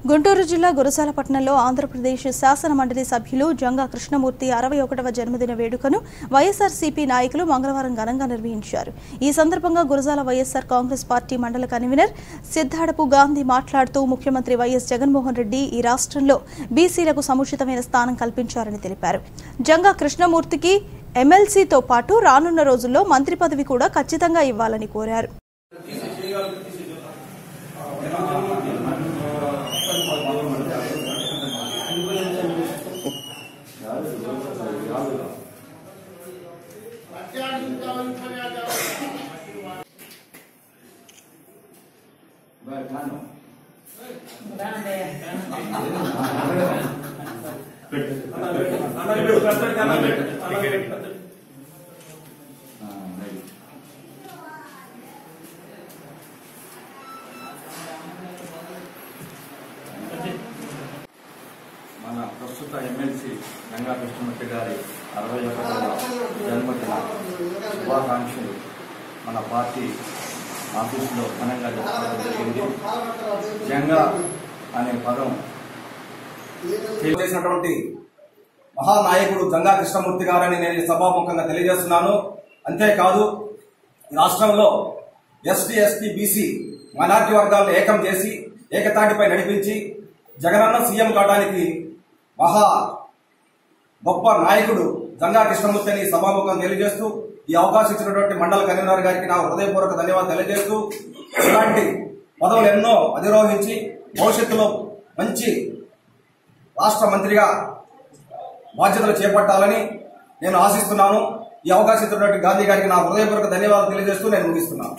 గుంటూరు జిల్లా గురజాలపట్నంలో ఆంధ్రప్రదేశ్ శాసన మండలి సభ్యులు జంగా కృష్ణమూర్తి అరవై ఒకటవ జన్మదిన వేడుకను వైఎస్ఆర్సీపీ నాయకులు మంగళవారం ఘనంగా నిర్వహించారు ఈ సందర్భంగా గురజాల వైఎస్ఆర్ కాంగ్రెస్ పార్టీ మండల కన్వీనర్ సిద్ధాడపు గాంధీ మాట్లాడుతూ ముఖ్యమంత్రి వైఎస్ జగన్మోహన్ రెడ్డి ఈ రాష్ట్రంలో బీసీలకు సముచితమైన స్థానం కల్పించారని తెలిపారు జంగా కృష్ణమూర్తికి ఎమ్మెల్సీతో పాటు రానున్న రోజుల్లో మంత్రి పదవి కూడా ఖచ్చితంగా ఇవ్వాలని కోరారు మన ప్రస్తుత ఎమ్మెల్సీ గంగా కృష్ణమూర్తి గారి అరవై ఒకటవ జన్మదిన శుభాకాంక్షలు మన పార్టీ ఆఫీసులో ఘనంగా జరపడం జరిగింది జంగా అనే పదం చేసినటువంటి మహానాయకుడు గంగా కృష్ణమూర్తి గారని నేను ఈ సభాముఖంగా తెలియజేస్తున్నాను అంతేకాదు ఈ రాష్ట్రంలో ఎస్టీ ఎస్టీ బీసీ మైనార్టీ వర్గాలను ఏకం చేసి ఏకతాటిపై నడిపించి జగనన్న సీఎం కావడానికి మహా గొప్ప నాయకుడు గంగా కృష్ణమూర్తి అని సభాముఖం తెలియజేస్తూ ఈ అవకాశం ఇచ్చినటువంటి మండల కన్వీనర్ గారికి నా హృదయపూర్వక ధన్యవాదాలు తెలియజేస్తూ ఇలాంటి పదవులు ఎన్నో అధిరోహించి భవిష్యత్తులో మంచి రాష్ట్ర మంత్రిగా బాధ్యతలు చేపట్టాలని నేను ఆశిస్తున్నాను ఈ అవకాశం ఇచ్చినటువంటి గాంధీ గారికి నా హృదయపూర్వక ధన్యవాదాలు తెలియజేస్తూ నేను ముగిస్తున్నాను